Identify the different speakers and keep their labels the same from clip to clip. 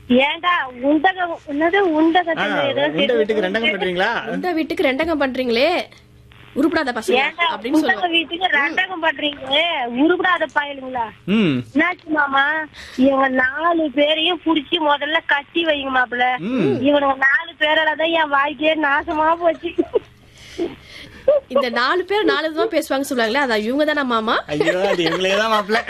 Speaker 1: ஏன்டா உண்டகம் என்னது
Speaker 2: ஆ,
Speaker 1: உண்டகத்துல ஏதோ
Speaker 2: உண்ட வீட்டுக்கு ரெண்டகம் பண்றீங்களா
Speaker 3: இந்த வீட்டுக்கு ரெண்டகம் பண்றீங்களே உருப்படாத பசங்க
Speaker 1: ஏன்டா
Speaker 3: அப்படின்னு
Speaker 1: உண்டக
Speaker 3: சொல்லுவோம்
Speaker 1: வீட்டுக்கு ரெண்டகம் பண்றீங்க உருப்படாத பாயலுங்களா
Speaker 2: ம்
Speaker 1: என்னாச்சு மாமா இவங்க நாலு பேரையும் புடிச்சு முதல்ல கட்டி வைங்க மாப்பிள
Speaker 2: ம்.
Speaker 1: இவனுங்க நாலு பேரால தான் என் வாழ்க்கையே நாசமா போச்சு
Speaker 3: இந்த நாலு பேர் நாலு விதமா பேசுவாங்க சொல்லுவாங்களே அதான் இவங்க தானே மாமா
Speaker 2: ஐயோ அது இவங்களே தான் மாப்பிள்ள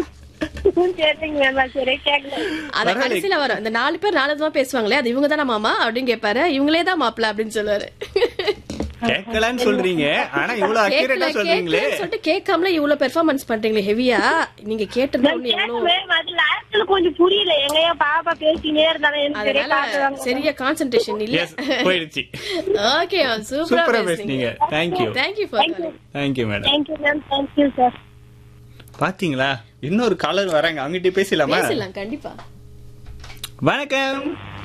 Speaker 1: சரிங்க நான் சரியா கேட்கல
Speaker 3: அத
Speaker 2: பரவாயில்லை.
Speaker 3: கடைசியில வரும் இந்த நாலு பேர் நாலு விதமா பேசுவாங்களே அது இவங்க தானே மாமா அப்படின்னு கேட்பாரு இவங்களே தான் மாப்பிள்ள அப்படின்னு சொல்லுவாரு
Speaker 2: கேட்கலான்னு சொல்றீங்க ஆனா இவ்வளவு
Speaker 3: கேட்கல
Speaker 2: அக்யூரேட்டா சொல்றீங்களே
Speaker 3: கேட்கலன்னு சொல்லிட்டு கேட்காமல இவ்வளவு பெர்ஃபார்மன்ஸ் பண்றீங்களே ஹெவியா நீங்க கேட்டிருந்தா
Speaker 1: நான்
Speaker 3: ஒண்ணு எவ்வளவு
Speaker 1: கேட்கவே அது லாஸ்ட்ல கொஞ்சம் புரியல எங்கயா பாப்பா பேசினே இருந்தாலும் எனக்கு சரியா
Speaker 3: அதனால
Speaker 1: காட்டுவாங்க
Speaker 3: சரியா கான்சென்ட்ரேஷன் இல்ல
Speaker 2: எஸ் போயிடுச்சு
Speaker 3: ஓகே சூப்பரா
Speaker 2: சூப்பரா
Speaker 3: பேசுனீங்க
Speaker 2: பேசுனீங்க thank you
Speaker 3: thank you for
Speaker 2: thank you madam
Speaker 1: thank you ma'am thank you sir
Speaker 2: பாத்தீங்களா இன்னொரு காலர் வராங்க அவங்ககிட்ட பேசலாமா
Speaker 3: பேசலாம் கண்டிப்பா
Speaker 2: வணக்கம்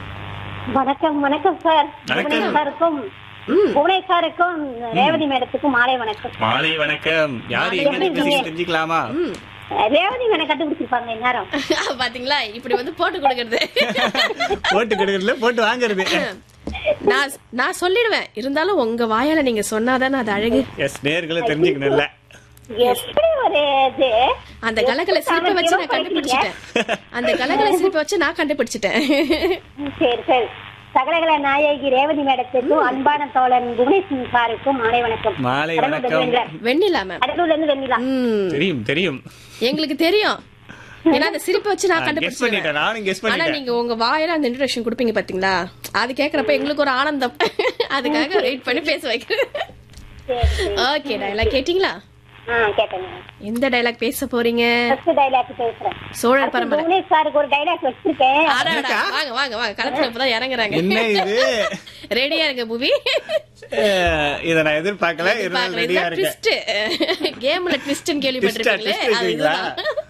Speaker 1: வணக்கம் வணக்கம் சார்
Speaker 2: வணக்கம்.
Speaker 1: சாருக்கும் புவனேஸ்வருக்கும் ரேவதி மேடத்துக்கும் மாலை வணக்கம்
Speaker 2: மாலை வணக்கம் யாரு எங்க இருந்து பேசுறீங்க தெரிஞ்சுக்கலாமா
Speaker 3: ம்.
Speaker 1: ரேவதி மேடம் கண்டுபிடிச்சிருப்பாங்க இந்நேரம்
Speaker 3: பாத்தீங்களா இப்படி வந்து போட்டு கொடுக்கறது
Speaker 2: போட்டு கொடுக்கறதுல போட்டு வாங்குறது
Speaker 3: நான் நான் சொல்லிடுவேன் இருந்தாலும் உங்க வாயால நீங்க சொன்னாதானே அது அழகு
Speaker 2: எஸ் நேர்களை தெரிஞ்சுக்கணும்ல
Speaker 1: எப்படி ஒரு இது
Speaker 3: அந்த கலகல சிரிப்பை வச்சு நான் கண்டுபிடிச்சிட்டேன் அந்த கலகல சிரிப்பை வச்சு நான் கண்டுபிடிச்சிட்டேன்
Speaker 1: சரி சரி சகலகல நாயகி ரேவதி மேடத்துக்கும் அன்பான தோழன் புவனேஸ்வரன் சாருக்கும் மாலை வணக்கம்
Speaker 2: மாலை
Speaker 1: கடலூர்ல
Speaker 2: வணக்கம்
Speaker 1: இருந்து
Speaker 3: வெண்ணிலா மேம்
Speaker 1: கடலூர்ல இருந்து வெண்ணிலா
Speaker 3: ம்
Speaker 2: தெரியும் தெரியும்
Speaker 3: எங்களுக்கு தெரியும் ஏன்னா அந்த சிரிப்பை வச்சு நான்
Speaker 2: கெஸ்
Speaker 3: கண்டுபிடிச்சிட்டேன்
Speaker 2: பண்ணிட்டேன் நானும் கெஸ்
Speaker 3: ஆனா
Speaker 2: பண்ணிட்டேன்
Speaker 3: நீங்க உங்க வாயில அந்த இன்ட்ரோடக்ஷன் கொடுப்பீங்க பாத்தீங்களா அது கேக்குறப்ப எங்களுக்கு ஒரு ஆனந்தம் அதுக்காக வெயிட் பண்ணி பேச வைக்கிறேன்
Speaker 1: சரி சரி
Speaker 3: ஓகே டைலாக் கேட்டிங்களா
Speaker 1: ஆ கேட்டேங்க
Speaker 3: எந்த டைலாக் பேச போறீங்க
Speaker 1: ஃபர்ஸ்ட் டைலாக் பேசுறேன்
Speaker 3: சோழர் பரம்பரை
Speaker 1: புவனேஷ் சாருக்கு ஒரு டைலாக் வச்சிருக்கேன்
Speaker 3: ஆடாடா, வாங்க வாங்க வாங்க களத்துல இப்பதான் இறங்குறாங்க
Speaker 2: என்ன இது
Speaker 3: ரெடியா இருங்க புவி
Speaker 2: அஹ், இத நான் எதிர்பார்க்கல இருந்தாலும் ரெடியா இருக்கேன்
Speaker 3: ட்விஸ்ட் கேம்ல ட்விஸ்ட்னு கேள்விப்பட்டிருக்கீங்களே
Speaker 2: Twist ஆ, twist வச்சிருக்கீங்களா?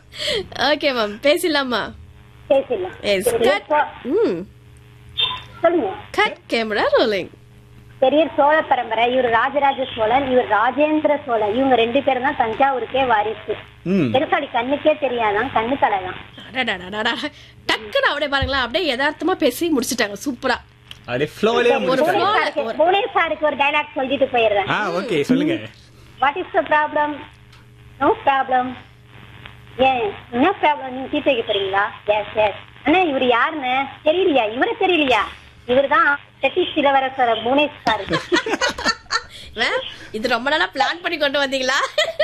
Speaker 3: ஓகே மேம் பேசலாமா
Speaker 1: பேசிடலாம்
Speaker 3: எஸ்
Speaker 1: பெரிய
Speaker 3: கட்
Speaker 1: சோ-
Speaker 3: ம்
Speaker 1: சொல்லுங்க
Speaker 3: கட் கேமரா ரோலிங்
Speaker 1: பெரிய சோழ பரம்பரை இவர் ராஜராஜ சோழன் இவர் ராஜேந்திர சோழன் இவங்க ரெண்டு பேரும் தான் தஞ்சாவூருக்கே வாரிசு
Speaker 2: ம்
Speaker 1: பெருசாடி கண்ணுக்கே தெரியாதான் கண்ணு தலை தான்
Speaker 3: டக்குன்னு அப்படியே பாருங்களேன் அப்படியே யதார்த்தமா பேசி முடிச்சிட்டாங்க சூப்பரா
Speaker 2: அப்படியே ஃப்ளோலயே
Speaker 3: ஒரு
Speaker 2: முடிச்சிட்டாங்க
Speaker 3: flow-
Speaker 1: சாருக்கு- புவனேஷ் சாருக்கு ஒரு டைலாக் சொல்லிட்டு போயிடுறேன்
Speaker 2: ஆ ஓகே சொல்லுங்க
Speaker 1: what is the problem no problem ஏன் என்ன ப்ராப்ளம் நீங்க தீர்த்து வைக்க போறீங்களா எஸ் எஸ் அண்ணா இவர் யாருன்னு தெரியலையா இவரை தெரியலையா இவர் தான் சத்தீஷ் இளவரசர் புவனேஷ் சார்
Speaker 3: மேம், இது ரொம்ப நாளா பிளான் பண்ணி கொண்டு வந்தீங்களா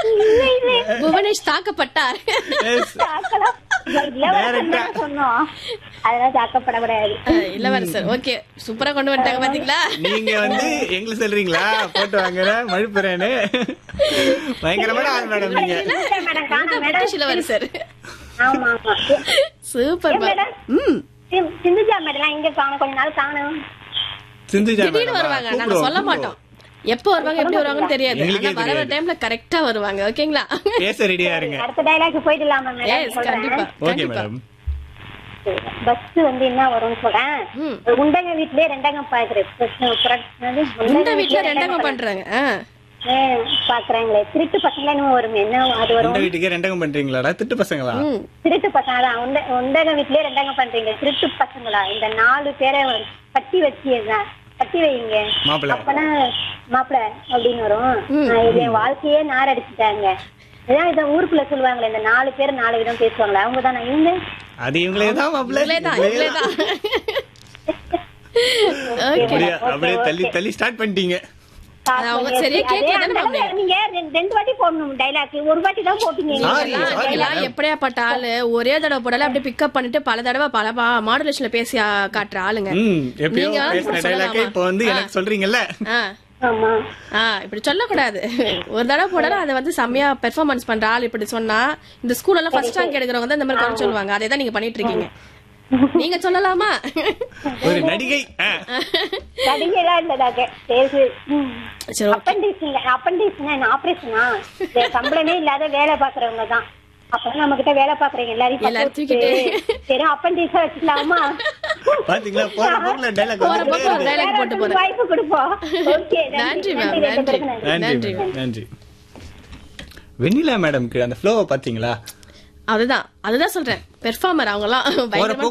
Speaker 3: புவனேஷ் தாக்கப்பட்டார்
Speaker 2: Yes.
Speaker 1: இளவரசர் தான் சொன்னோம் அதெல்லாம் தாக்கப்படக்கூடாது
Speaker 3: அஹ், இளவரசர் ஓகே சூப்பரா கொண்டு வந்துட்டாங்க பாத்தீங்களா
Speaker 2: நீங்க வந்து எங்களை சொல்றீங்களா போட்டு வாங்குற மழுப்புறேன்னு பயங்கரமான ஆள் மேடம் நீங்க
Speaker 1: மேடம் காணோம் மேடம்
Speaker 3: பிரிட்டிஷ் இளவரசர்
Speaker 1: ஆமா ஆமா
Speaker 3: சூப்பர்
Speaker 1: ஏன் மேடம்?
Speaker 3: ம்
Speaker 1: சி- சிந்துஜா மேடம் இங்க காணும் கொஞ்ச நாள் காணும்
Speaker 2: சிந்துஜா
Speaker 3: திடீர்னு
Speaker 2: மேடமா?
Speaker 3: வருவாங்க நாங்க
Speaker 2: கூப்பிடுவோம்,
Speaker 3: சொல்ல மாட்டோம் எப்போ வருவாங்க எப்படி வருவாங்கன்னு தெரியாது
Speaker 2: எங்களுக்கே
Speaker 3: ஆனா வர
Speaker 2: தெரியாது.
Speaker 3: டைம்ல கரெக்டா வருவாங்க ஓகேங்களா
Speaker 2: பேச ரெடியா இருங்க
Speaker 1: அடுத்த டைலாக் போயிடலாமா மேடம்
Speaker 3: எஸ் கண்டிப்பா
Speaker 1: சொல்றேன்
Speaker 2: ஓகே
Speaker 3: கண்டிப்பா
Speaker 2: மேடம்
Speaker 1: பஸ் வந்து என்ன வரும்னு சொல்றேன்
Speaker 3: ம்.
Speaker 1: உண்டங்க வீட்லயே ரெண்டகம் பாக்குறேன்
Speaker 3: இந்த வீட்ல ரெண்டகம் பண்றாங்க ஆ.
Speaker 1: பாக்குறாங்களே திருட்டு பசங்களா இன்னும் வரும் என்ன அது
Speaker 2: இந்த
Speaker 1: வரும்
Speaker 2: வீட்டுக்கே ரெண்டகம் பண்றீங்களாடா திட்டு பசங்களா
Speaker 3: ம்
Speaker 1: திருட்டு பசங்க தான் உண்ட உண்டக வீட்லயே ரெண்டகம் பண்றீங்க திருட்டு பசங்களா இந்த நாலு பேரை ஒரு கட்டி வச்சியதான் கட்டி வைங்க
Speaker 2: மாப்பிள்ளை.
Speaker 1: அப்பனா மாப்பிள அப்படின்னு வரும் நான் இது என் வாழ்க்கையே நார் அடிச்சுட்டாங்க இதான் இதை ஊருக்குள்ள சொல்லுவாங்களே இந்த நாலு பேர் நாலு விதம் பேசுவாங்களா அவங்க தான் இவங்க
Speaker 2: அது இவங்களே தான் மாப்பிள்ள
Speaker 3: இவங்களே தான் இவங்களே தான் ஓகே
Speaker 2: அப்படியே அப்படியே தள்ளி தள்ளி ஸ்டார்ட் பண்ணிட்டீங்க
Speaker 3: அது அவங்க சரியா
Speaker 1: அதே
Speaker 3: கேட்கல
Speaker 1: அந்த
Speaker 3: தானே
Speaker 1: தடவை நீங்க ரெண்டு- ரெண்டு வாட்டி போடணும் டைலாக் ஒரு வாட்டி தான் போட்டீங்க
Speaker 2: Sorry,
Speaker 1: நீங்க.
Speaker 2: sorry.
Speaker 3: நீங்களாம் எப்படியாப்பட்ட ஆளு ஒரே தடவை போடால அப்படியே பிக்கப் பண்ணிட்டு பல தடவை பல மாடுலேஷன்ல பேசி ஆ, காட்டுற ஆளுங்க
Speaker 2: ம் எப்பயோ
Speaker 3: நீங்க
Speaker 2: பேசின
Speaker 3: சொல்லலாமா?
Speaker 2: டைலாக்கே இப்போ வந்து எனக்கு சொல்றீங்கல்ல
Speaker 3: ஆ
Speaker 1: ஆமா
Speaker 3: ஆ இப்படி சொல்லக்கூடாது ஒரு தடவை போடாலும் அதை வந்து செம்மையா பெர்ஃபார்மன்ஸ் பண்ற ஆள் இப்படி சொன்னா இந்த ஸ்கூல்ல எல்லாம் ஃபர்ஸ்ட் ரேங்க் எடுக்கிறவங்க தான் இந்த மாதிரி குறை சொல்லுவாங்க அதே தான் நீங்க பண்ணிட்டு இருக்கீங்க நீங்க சொல்லலாமா
Speaker 2: ஒரு நடிகை ஆ.
Speaker 1: நடிகைலாம் இல்லதாக்க பேசு
Speaker 3: சரி ஓகே
Speaker 1: அப்பண்டிஸ்ங்க அப்பண்டிஸ்னா என்ன ஆபரேஷனா சம்பளமே இல்லாத வேலை பாக்குறவங்க தான் அப்ப நம்ம கிட்ட வேலை பாக்குறீங்க எல்லாரையும்
Speaker 3: எல்லாரும்
Speaker 1: பக்கம் வச்சுட்டு, சரி அப்பண்டிஸா வச்சுக்கலாமா
Speaker 2: பாத்தீங்களா போற போக்குல டைலாக்
Speaker 3: போற போக்குல ஒரு dialogue போட்டு போறேன்.
Speaker 1: வாய்ப்பு கொடுப்போம் ஓகே
Speaker 3: நன்றி மேம்
Speaker 1: ரெண்டு
Speaker 3: நன்றி
Speaker 1: பேருக்கும் நன்றி.
Speaker 2: நன்றி
Speaker 3: நன்றி
Speaker 2: மேம், நன்றி வெண்ணிலா மேடம்க்கு அந்த ஃப்ளோவை பாத்தீங்களா
Speaker 3: அதுதான் அதுதான் சொல்றேன் பெர்ஃபார்மர் அவங்கலாம் பயங்கரமா